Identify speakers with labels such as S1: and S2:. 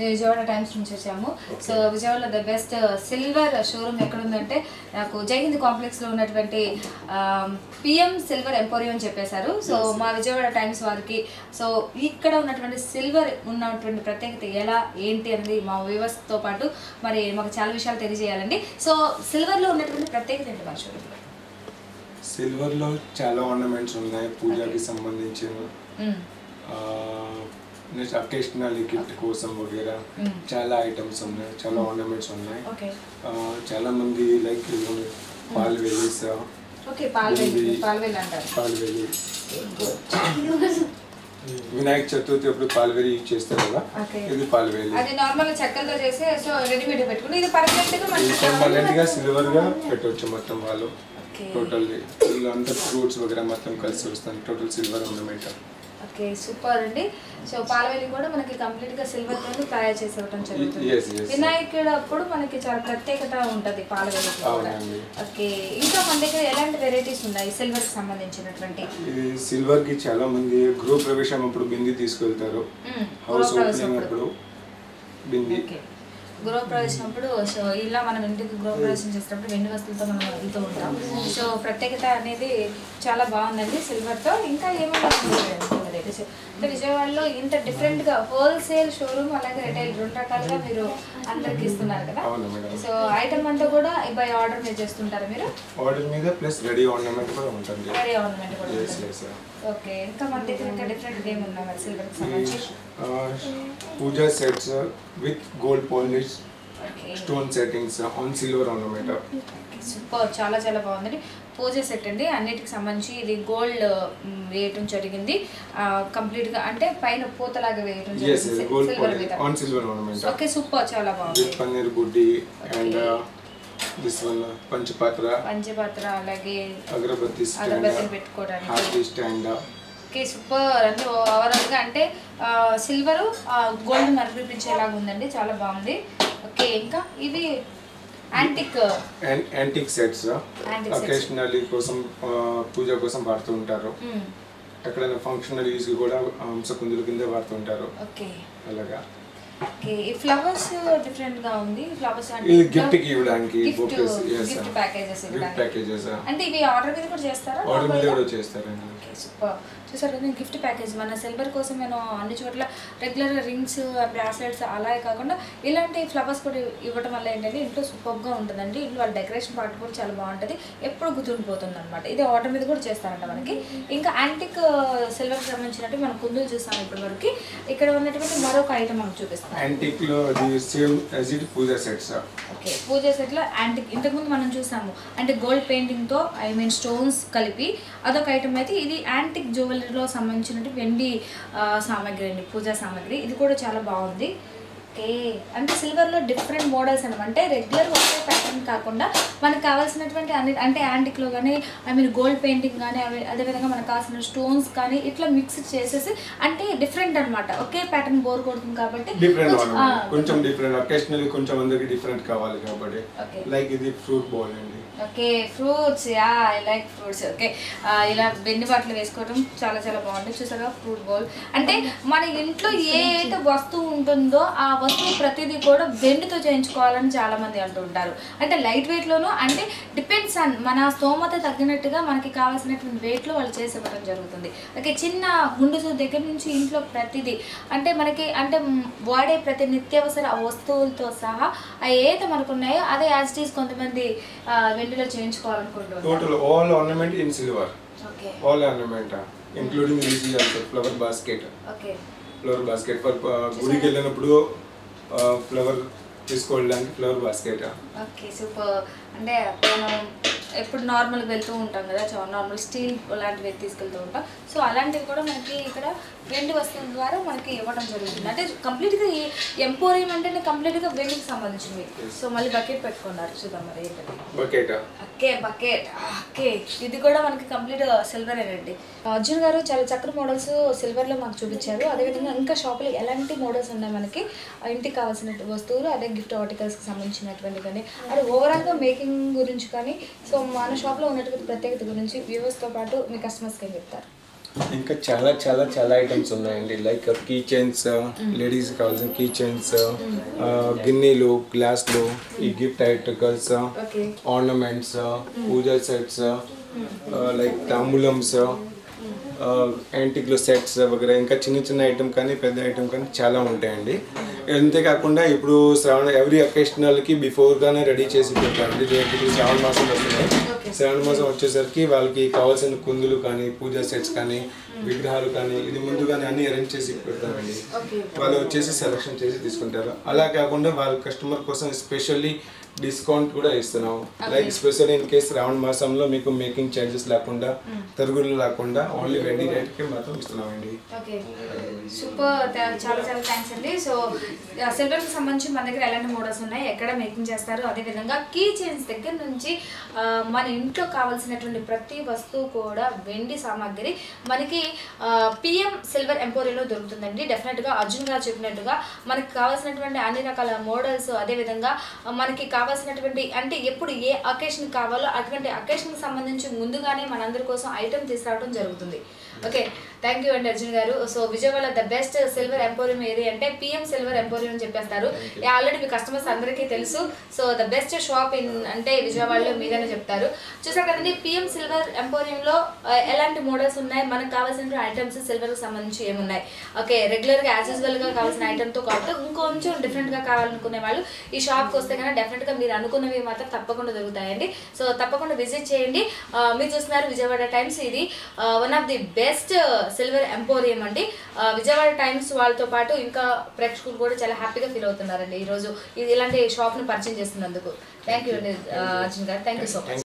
S1: Vijayawada times నుంచి వచ్చాము so విజయవాడలో ద బెస్ట్ సిల్వర్ షోరూమ్ ఎక్కడ ఉందంటే నాకు జైహింద్ కాంప్లెక్స్ లో ఉన్నటువంటి పిఎం సిల్వర్ ఎంపోరియం అని చెప్పేశారు సో మా విజయవాడ టైమ్స్ వారికి సో ఇక్కడ ఉన్నటువంటి సిల్వర్ ఉన్నటువంటి ప్రత్యేకత ఎలా ఏంటి అనేది మా వ్యూవర్స్ తో పాటు మరి మాకు చాలా విషయాలు తెలియజేయాలండి సో సిల్వర్ లో ఉన్నటువంటి ప్రత్యేకత ఏంటి మా షోరూమ్
S2: సిల్వర్ లో చాలా ఆర్నమెంట్స్ ఉన్నాయి పూజకి సంబంధించిన నెక్స్ట్ అకేషనల్ గిఫ్ట్ కోసం వగేరా
S1: Mm.
S2: చాలా ఐటమ్స్ ఉన్నాయి చాలా ఆర్నమెంట్స్ ఉన్నాయి
S1: ఓకే
S2: ఆ, చాలా మంది లైక్ పాలు వెల్లీస్
S1: ఓకే పాల్వేలి
S2: ఇది-
S1: పాల్వేలి అంటారు
S2: పాలు వెల్లి వినాయక చతుర్థి అప్పుడు పాల్వేలి యూజ్ చేస్తారు కదా
S1: Okay.
S2: ఇది పాల్వేలి
S1: అది నార్మల్ చెక్కలతో చేసి సో రెడీమేడ్ పెట్టుకుని ఇది పర్ఫెక్ట్ గా
S2: ఇది
S1: మనకి
S2: పర్మనెంట్ గా సిల్వర్ గా పెట్టవచ్చు మొత్తం వాళ్ళు
S1: ఓకే
S2: టోటల్ అంతా ఫ్రూట్స్ వగేరా మొత్తం కలిసి వస్తుంది total silver ornament
S1: okay super అండి సో పాలవేలి కూడా మనకి కంప్లీట్ గా సిల్వర్ తోని తయారు చేసి ఇవ్వడం జరుగుతుంది
S2: yes, yes.
S1: వినాయకుడు అప్పుడు మనకి చాలా ప్రత్యేకత ఉంటది పాలవేలి కూడా
S2: అవునండి.
S1: ఓకే ఇంకా మన దగ్గర ఎలాంటి వెరైటీస్ ఉన్నాయి సిల్వర్ కి సంబంధించినటువంటి
S2: ఇది సిల్వర్ కి చాలా మంది గృహ ప్రవేశం అప్పుడు బింది తీసుకెళ్తారు
S1: మ్మ్.
S2: హౌస్
S1: గృహప్రవేశం
S2: ఓపెనింగ్
S1: అప్పుడు.
S2: అప్పుడు బింది
S1: ఓకే గృహప్రవేశం అప్పుడు సో ఇలా మనం ఇంటికి గృహప్రవేశం చేసినప్పుడు వెండి వస్తువులతో మనం వెళ్తూ ఉంటాం సో ప్రత్యేకత అనేది చాలా బాగుందండి సిల్వర్తో ఇంకా ఏమైనా వెరైటీస్ అంటే విజయవాడలో ఇంత డిఫరెంట్గా హోల్సేల్ షోరూమ్ అలాగే రిటైల్ రెండు రకాలుగా మీరు అందరికి ఇస్తున్నారు కదా
S2: అవును మేడం
S1: సో ఐటమ్ అంతా కూడా బై ఆర్డర్ మీద చేస్తుంటారా మీరు
S2: ఆర్డర్ మీద ప్లస్ రెడీ ఆర్నమెంట్ కూడా ఉంటుంది
S1: రెడీ ఆర్నమెంట్ కూడా
S2: ఎస్
S1: ఉంటుంది.
S2: ఎస్
S1: ఓకే ఇంకా మన దగ్గర ఇంకా డిఫరెంట్ గేమ్ ఉన్నాయి మరి సిల్వర్కి సంబంధించి
S2: puja sets with gold polish
S1: okay
S2: stone settings on silver ornament
S1: super చాలా చాలా బాగుందండి పూజ సెట్ అండి అన్నిటికి సంబంధించి ఇది గోల్డ్ మ్, వేయటం జరిగింది ఆ, complete గా అంటే పైన పూతలాగా వేయటం
S2: ఎస్
S1: జరిగింది
S2: గోల్డ్
S1: సిల్వర్
S2: పాలిష్
S1: మీద
S2: on silver ornament
S1: okay super చాలా బాగుంది
S2: విత్ పన్నీర్ బుడ్డి అండ్ దిస్ వన్ పంచపాత్ర
S1: పంచపాత్ర అలాగే
S2: అగరబత్తి స్టాండ్
S1: అగరబత్తిని పెట్టుకోవడానికి
S2: హార్టీ స్టాండ్
S1: ఓకే సూపర్ అంటే ఓవరాల్ గా అంటే సిల్వర్ గోల్డ్ మరిపించేలాగా ఉందండి చాలా బాగుంది ఓకే ఇంకా ఇది antique
S2: and antique sets
S1: Antique sets.
S2: Occasionally కోసం ఆ, పూజ కోసం వాడుతూ ఉంటారు ఎక్కడైనా ఫంక్షనల్ యూస్ కూడా హంసకుందుల కింద వాడుతుంటారు
S1: ఓకే
S2: అలాగా
S1: ఓకే ఈ ఫ్లవర్స్ డిఫరెంట్ గా ఉంది ఫ్లవర్స్
S2: ఇది గిఫ్ట్ కి ఇవ్వడానికి
S1: gift
S2: bouquets
S1: gift packages
S2: gift
S1: ఇవ్వడానికి
S2: ప్యాకేజెస్
S1: అంటే ఇవి ఆర్డర్ మీద కూడా చేస్తారా
S2: ఆర్డర్ మీద
S1: Normal గా?
S2: కూడా చేస్తారండి
S1: ఓకే సూపర్ చూసారు కదా గిఫ్ట్ ప్యాకేజ్ మన సిల్వర్ కోసం నేను అన్ని చోట్ల రెగ్యులర్ రింగ్స్ బ్రాస్లెట్స్ అలాగే కాకుండా ఇలాంటి ఫ్లవర్స్ కూడా ఇవ్వడం వల్ల ఏంటంటే ఇంట్లో సూపర్గా ఉంటుందండి ఇంట్లో వాళ్ళ డెకరేషన్ పార్ట్ కూడా చాలా బాగుంటుంది ఎప్పుడు గుర్తుండిపోతుంది అనమాట ఇది ఆర్డర్ మీద కూడా చేస్తారంట మనకి ఇంకా యాంటిక్ సిల్వర్కి సంబంధించినట్టు మనం కుందులు చూస్తాం ఇప్పటి వరకు ఇక్కడ ఉన్నటువంటి మరొక ఐటమ్ మనకు చూపిస్తాం
S2: యాంటిక్ లో అది same as it puja sets
S1: okay puja సెట్లో యాంటిక్ ఇంతకుముందు మనం చూసాము అంటే గోల్డ్ పెయింటింగ్తో ఐ మీన్ స్టోన్స్ కలిపి అదొక ఐటమ్ అయితే ఇది యాంటిక్ జ్యువెలరీలో సంబంధించినట్టు వెండి ఆ, సామాగ్రి అండి పూజా సామాగ్రి ఇది కూడా చాలా బాగుంది ఓకే అంటే సిల్వర్లో డిఫరెంట్ మోడల్స్ అనమాట అంటే రెగ్యులర్ ఒకే ప్యాటర్న్ కాకుండా మనకు కావాల్సినటువంటి అన్ని అంటే యాంటిక్లో కానీ ఐ మీన్ గోల్డ్ పెయింటింగ్ కానీ అవి అదేవిధంగా మనకు కావాల్సిన స్టోన్స్ కానీ ఇట్లా మిక్స్ చేసేసి అంటే డిఫరెంట్ అనమాట ఒకే ప్యాటర్న్ బోర్ కొడుతుంది కాబట్టి
S2: డిఫరెంట్
S1: కొంచెం- ఆ,
S2: కొంచెం డిఫరెంట్ అకేషనల్లీ కొంచెం అందరికి డిఫరెంట్ కావాలి కాబట్టి
S1: Okay.
S2: లైక్ ఇది ఫ్రూట్ బాల్ అండి
S1: okay fruits yeah I like fruits okay ఇలా వెండి బాటలు వేసుకోవడం చాలా చాలా బాగుంటుంది చూసారా ఫ్రూట్ బౌల్ అంటే మన ఇంట్లో ఏ అయితే వస్తువు ఉంటుందో ఆ వస్తువు ప్రతిదీ కూడా వెండితో చేయించుకోవాలని చాలా మంది అంటూ ఉంటారు అంటే లైట్ వెయిట్లోనూ అంటే డిపెండ్స్ ఆన్ మన స్తోమత తగ్గినట్టుగా మనకి కావాల్సినటువంటి వెయిట్లో వాళ్ళు చేసి ఇవ్వడం జరుగుతుంది ఓకే చిన్న గుండు సూది దగ్గర నుంచి ఇంట్లో ప్రతిదీ అంటే మనకి అంటే మ్, వాడే ప్రతి నిత్యావసర వస్తువులతో సహా ఆ ఏదైతే మనకు ఉన్నాయో అదే యాజ్ ఇట్ ఈస్ కొంతమంది ఆ, వెండిలో చేయించుకోవాలనుకుంటున్నారు
S2: total all ornament in silver
S1: okay
S2: all ornament including easy also flower basket
S1: okay
S2: flower basket for గుడికి వెళ్ళినప్పుడు ఫ్లవర్ తీసుకోవడానికి ఫ్లవర్ బాస్కెట్
S1: ఓకే సూపర్ అంటే మనం ఎప్పుడు నార్మల్గా వెళ్తూ ఉంటాం కదా చా నార్మల్ స్టీల్ లాంటివి తీసుకెళ్తూ ఉంటాం సో అలాంటివి కూడా మనకి ఇక్కడ వెండి వస్తువుల ద్వారా మనకి ఇవ్వడం జరుగుతుంది అంటే కంప్లీట్గా ఈ ఎంపోరియం అంటేనే కంప్లీట్గా వెండికి సంబంధించినవి సో మళ్ళీ బకెట్ పెట్టుకున్నారు చూద్దాం మరి ఏంటది
S2: బకెట్
S1: ఓకే బకెట్ ఓకే ఇది కూడా మనకి కంప్లీట్ సిల్వర్ అండి అర్జున్ గారు చాలా చక్కని మోడల్స్ సిల్వర్లో మాకు చూపించారు అదేవిధంగా ఇంకా షాప్లో ఎలాంటి మోడల్స్ ఉన్నాయి మనకి ఆ ఇంటికి కావాల్సిన వస్తువులు అదే గిఫ్ట్ ఆర్టికల్స్కి సంబంధించినటువంటి కానీ అది ఓవరాల్గా మేకింగ్ గురించి కానీ సో మన షాప్లో ఉన్నటువంటి ప్రత్యేకత గురించి వ్యూవర్స్తో పాటు మీ కస్టమర్స్కి ఏం చెప్తారు
S2: ఇంకా చాలా చాలా చాలా ఐటమ్స్ ఉన్నాయండి లైక్ కీ చైన్స్ లేడీస్ కావాల్సిన కీ చైన్స్ గిన్నెలు గ్లాస్లు ఈ gift articles
S1: okay
S2: ornaments puja sets like తాంబూలమ్స్ యాంటిక్లో సెట్స్ వగేరా ఇంకా చిన్న చిన్న ఐటమ్ కానీ పెద్ద ఐటమ్ కానీ చాలా ఉంటాయండి అంతేకాకుండా ఇప్పుడు శ్రావణ ఎవ్రీ అకేషనల్కి బిఫోర్గానే రెడీ చేసి పెట్టామండి ఇప్పుడు శ్రావణ మాసం వస్తున్నాయి శ్రావణ మాసం వచ్చేసరికి వాళ్ళకి కావాల్సిన కుందులు కానీ పూజా సెట్స్ కానీ విగ్రహాలు కానీ ఇది ముందుగానే అన్ని అరేంజ్ చేసి పెడతామండి
S1: ఓకే
S2: వాళ్ళు వచ్చేసి సెలెక్షన్ చేసి తీసుకుంటారు అలా కాకుండా వాళ్ళ కస్టమర్ కోసం స్పెషల్లీ డిస్కౌంట్ కూడా ఇస్తున్నాం like special in case Shravana మాసంలో మీకు మేకింగ్ ఛార్జెస్ లేకుండా తరుగులు లేకుండా ఓన్లీ వెండి రేట్కి మాత్రం ఇస్తున్నామండి
S1: ఓకే సూపర్ థా- చాలా చాలా థ్యాంక్స్ అండి సో సిల్వర్కి సంబంధించి మన దగ్గర ఎలాంటి మోడల్స్ ఉన్నాయి ఎక్కడ మేకింగ్ చేస్తారు అదేవిధంగా కీ చైన్స్ దగ్గర నుంచి ఆ, మన ఇంట్లో కావాల్సినటువంటి ప్రతి వస్తువు కూడా వెండి సామాగ్రి మనకి పిఎం సిల్వర్ ఎంపోరియోలో దొరుకుతుందండి డెఫినెట్గా అర్జున్ గారు చెప్పినట్టుగా మనకి కావాల్సినటువంటి అన్ని రకాల మోడల్స్ అదేవిధంగా ఆ, మనకి కావాల్సినటువంటి అంటే ఎప్పుడు ఏ అకేషన్ కావాలో అటువంటి అకేషన్కి సంబంధించి ముందుగానే మనందరి కోసం ఐటమ్ తీసుకురావడం జరుగుతుంది ఓకే థ్యాంక్ యూ అండి Arjun garu so Vijayawada the best silver emporium ఏది అంటే పిఎం సిల్వర్ ఎంపోరియం అని చెప్పేస్తారు ఆల్రెడీ మీ కస్టమర్స్ అందరికీ తెలుసు so the best shop in అంటే విజయవాడలో మీదనే చెప్తారు చూసారు కదండి పిఎం సిల్వర్ ఎంపోరియంలో ఆ, ఎలాంటి మోడల్స్ ఉన్నాయి మనకు కావాల్సిన ఐటమ్స్ సిల్వర్కి సంబంధించి ఏమున్నాయి ఓకే రెగ్యులర్గా యాజ్ యూజువల్గా కావాల్సిన ఐటమ్తో కాదు ఇంకొంచెం డిఫరెంట్గా కావాలనుకునే వాళ్ళు ఈ షాప్కి వస్తే కనుక డెఫినెట్గా మీరు అనుకున్నవి మాత్రం తప్పకుండా దొరుకుతాయండి సో తప్పకుండా విజిట్ చేయండి ఆ, మీరు చూస్తున్నారు విజయవాడ టైమ్స్ ఇది one of the best silver emporium అండి ఆ, విజయవాడ టైమ్స్ వాళ్ళతో పాటు ఇంకా ప్రేక్షకులు కూడా చాలా హ్యాపీగా ఫీల్ అవుతున్నారండి ఈరోజు ఇది ఇలాంటి షాప్ని పరిచయం చేస్తున్నందుకు థ్యాంక్ యూ అండి ఆ, అర్జున్ గారు థ్యాంక్ యూ సో మచ్